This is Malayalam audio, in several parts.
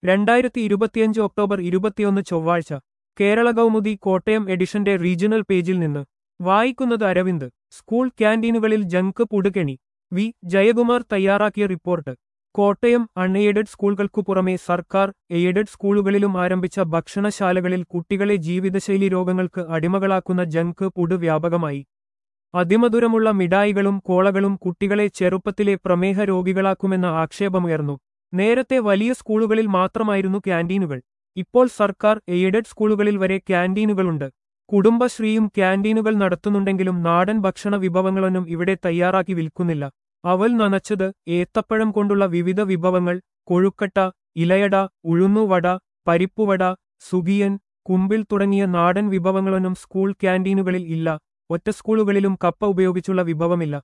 രണ്ടായിരത്തി ഇരുപത്തിയഞ്ച് ഒക്ടോബർ ഇരുപത്തിയൊന്ന് ചൊവ്വാഴ്ച കേരള കൗമുദി കോട്ടയം എഡിഷന്റെ റീജിയണൽ പേജിൽ നിന്ന് വായിക്കുന്നത് അരവിന്ദ് സ്കൂൾ ക്യാന്റീനുകളിൽ ജങ്ക് പുടുകെണി വി ജയകുമാർ തയ്യാറാക്കിയ റിപ്പോർട്ട് കോട്ടയം അൺഎയ്ഡഡ് സ്കൂളുകൾക്കു പുറമെ സർക്കാർ എയ്ഡഡ് സ്കൂളുകളിലും ആരംഭിച്ച ഭക്ഷണശാലകളിൽ കുട്ടികളെ ജീവിതശൈലി രോഗങ്ങൾക്ക് അടിമകളാക്കുന്ന ജങ്ക് പുഡ് വ്യാപകമായി അതിമധുരമുള്ള മിഠായികളും കോളകളും കുട്ടികളെ ചെറുപ്പത്തിലെ പ്രമേഹ രോഗികളാക്കുമെന്ന ആക്ഷേപമുയർന്നു നേരത്തെ വലിയ സ്കൂളുകളിൽ മാത്രമായിരുന്നു ക്യാന്റീനുകൾ ഇപ്പോൾ സർക്കാർ എയ്ഡഡ് സ്കൂളുകളിൽ വരെ ക്യാന്റീനുകളുണ്ട് കുടുംബശ്രീയും ക്യാന്റീനുകൾ നടത്തുന്നുണ്ടെങ്കിലും നാടൻ ഭക്ഷണ വിഭവങ്ങളൊന്നും ഇവിടെ തയ്യാറാക്കി വിൽക്കുന്നില്ല അവൽ നനച്ചത് ഏത്തപ്പഴം കൊണ്ടുള്ള വിവിധ വിഭവങ്ങൾ കൊഴുക്കട്ട ഇലയട ഉഴുന്നുവട പരിപ്പുവട സുഗിയൻ കുമ്പിൽ തുടങ്ങിയ നാടൻ വിഭവങ്ങളൊന്നും സ്കൂൾ ക്യാന്റീനുകളിൽ ഇല്ല ഒറ്റ സ്കൂളുകളിലും കപ്പ ഉപയോഗിച്ചുള്ള വിഭവമില്ല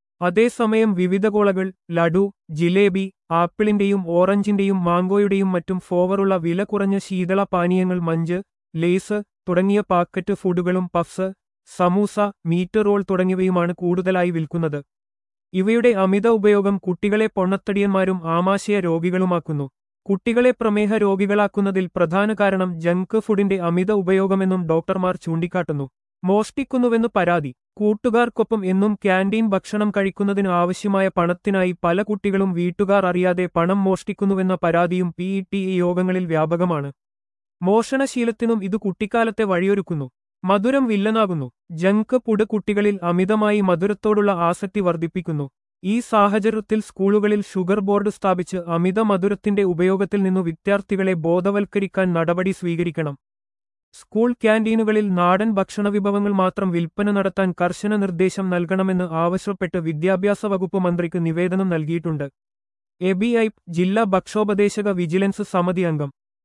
അതേസമയം വിവിധ കോളകൾ ലഡു ജിലേബി ആപ്പിളിന്റെയും ഓറഞ്ചിന്റെയും മാങ്കോയുടെയും മറ്റും ഫോവറുള്ള വില കുറഞ്ഞ ശീതള പാനീയങ്ങൾ മഞ്ച് ലേസ് തുടങ്ങിയ പാക്കറ്റ് ഫുഡുകളും പഫ്സ് സമൂസ മീറ്റ് റോൾ തുടങ്ങിയവയുമാണ് കൂടുതലായി വിൽക്കുന്നത് ഇവയുടെ അമിത ഉപയോഗം കുട്ടികളെ പൊണ്ണത്തടിയന്മാരും ആമാശയ രോഗികളുമാക്കുന്നു കുട്ടികളെ പ്രമേഹ രോഗികളാക്കുന്നതിൽ പ്രധാന കാരണം ജങ്ക് ഫുഡിന്റെ അമിത ഉപയോഗമെന്നും ഡോക്ടർമാർ ചൂണ്ടിക്കാട്ടുന്നു മോഷ്ടിക്കുന്നുവെന്ന് പരാതി കൂട്ടുകാർക്കൊപ്പം എന്നും ക്യാന്റീൻ ഭക്ഷണം കഴിക്കുന്നതിന് ആവശ്യമായ പണത്തിനായി പല കുട്ടികളും വീട്ടുകാർ അറിയാതെ പണം മോഷ്ടിക്കുന്നുവെന്ന പരാതിയും പി ഇ ടി യോഗങ്ങളിൽ വ്യാപകമാണ് മോഷണശീലത്തിനും ഇത് കുട്ടിക്കാലത്തെ വഴിയൊരുക്കുന്നു മധുരം വില്ലനാകുന്നു ജങ്ക് പുഡ് കുട്ടികളിൽ അമിതമായി മധുരത്തോടുള്ള ആസക്തി വർദ്ധിപ്പിക്കുന്നു ഈ സാഹചര്യത്തിൽ സ്കൂളുകളിൽ ഷുഗർ ബോർഡ് സ്ഥാപിച്ച് അമിത മധുരത്തിന്റെ ഉപയോഗത്തിൽ നിന്നു വിദ്യാർത്ഥികളെ ബോധവൽക്കരിക്കാൻ നടപടി സ്വീകരിക്കണം സ്കൂൾ ക്യാന്റീനുകളിൽ നാടൻ ഭക്ഷണവിഭവങ്ങൾ മാത്രം വിൽപ്പന നടത്താൻ കർശന നിർദ്ദേശം നൽകണമെന്ന് ആവശ്യപ്പെട്ട് വിദ്യാഭ്യാസ വകുപ്പ് മന്ത്രിക്ക് നിവേദനം നൽകിയിട്ടുണ്ട് എബിഐ ജില്ലാ ഭക്ഷോപദേശക വിജിലൻസ് സമിതി അംഗം